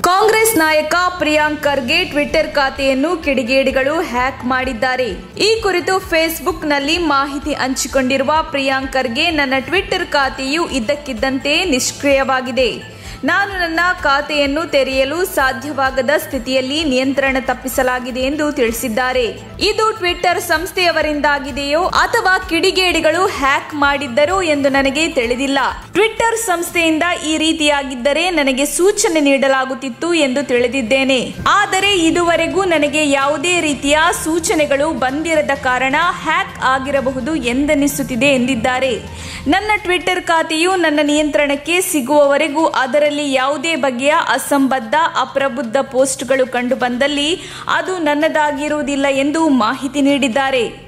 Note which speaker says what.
Speaker 1: ಕಾಂಗ್ರೆಸ್ ನಾಯಕ ಪ್ರಿಯಾಂಕ್ ಖರ್ಗೆ ಟ್ವಿಟರ್ ಖಾತೆಯನ್ನು ಕಿಡಿಗೇಡಿಗಳು ಹ್ಯಾಕ್ ಮಾಡಿದ್ದಾರೆ ಈ ಕುರಿತು ಫೇಸ್ಬುಕ್ನಲ್ಲಿ ಮಾಹಿತಿ ಹಂಚಿಕೊಂಡಿರುವ ಪ್ರಿಯಾಂಕ್ ಖರ್ಗೆ ನನ್ನ ಟ್ವಿಟರ್ ಖಾತೆಯು ಇದ್ದಕ್ಕಿದ್ದಂತೆ ನಿಷ್ಕ್ರಿಯವಾಗಿದೆ ನಾನು ನನ್ನ ಖಾತೆಯನ್ನು ತೆರೆಯಲು ಸಾಧ್ಯವಾಗದ ಸ್ಥಿತಿಯಲ್ಲಿ ನಿಯಂತ್ರಣ ತಪ್ಪಿಸಲಾಗಿದೆ ಎಂದು ತಿಳಿಸಿದ್ದಾರೆ ಇದು ಟ್ವಿಟ್ಟರ್ ಸಂಸ್ಥೆಯವರಿಂದಾಗಿದೆಯೋ ಅಥವಾ ಕಿಡಿಗೇಡಿಗಳು ಹ್ಯಾಕ್ ಮಾಡಿದ್ದರೋ ಎಂದು ನನಗೆ ತಿಳಿದಿಲ್ಲ ಟ್ವಿಟ್ಟರ್ ಸಂಸ್ಥೆಯಿಂದ ಈ ರೀತಿಯಾಗಿದ್ದರೆ ನನಗೆ ಸೂಚನೆ ನೀಡಲಾಗುತ್ತಿತ್ತು ಎಂದು ತಿಳಿದಿದ್ದೇನೆ ಆದರೆ ಇದುವರೆಗೂ ನನಗೆ ಯಾವುದೇ ರೀತಿಯ ಸೂಚನೆಗಳು ಬಂದಿರದ ಕಾರಣ ಹ್ಯಾಕ್ ಆಗಿರಬಹುದು ಎಂದೆನಿಸುತ್ತಿದೆ ಎಂದಿದ್ದಾರೆ ನನ್ನ ಟ್ವಿಟ್ಟರ್ ಖಾತೆಯು ನನ್ನ ನಿಯಂತ್ರಣಕ್ಕೆ ಸಿಗುವವರೆಗೂ ಅದರಲ್ಲಿ ಯಾವುದೇ ಬಗೆಯ ಅಸಂಬದ್ಧ ಅಪ್ರಬುದ್ಧ ಪೋಸ್ಟ್ಗಳು ಕಂಡುಬಂದಲ್ಲಿ ಅದು ನನ್ನದಾಗಿರುವುದಿಲ್ಲ ಎಂದು ಮಾಹಿತಿ ನೀಡಿದ್ದಾರೆ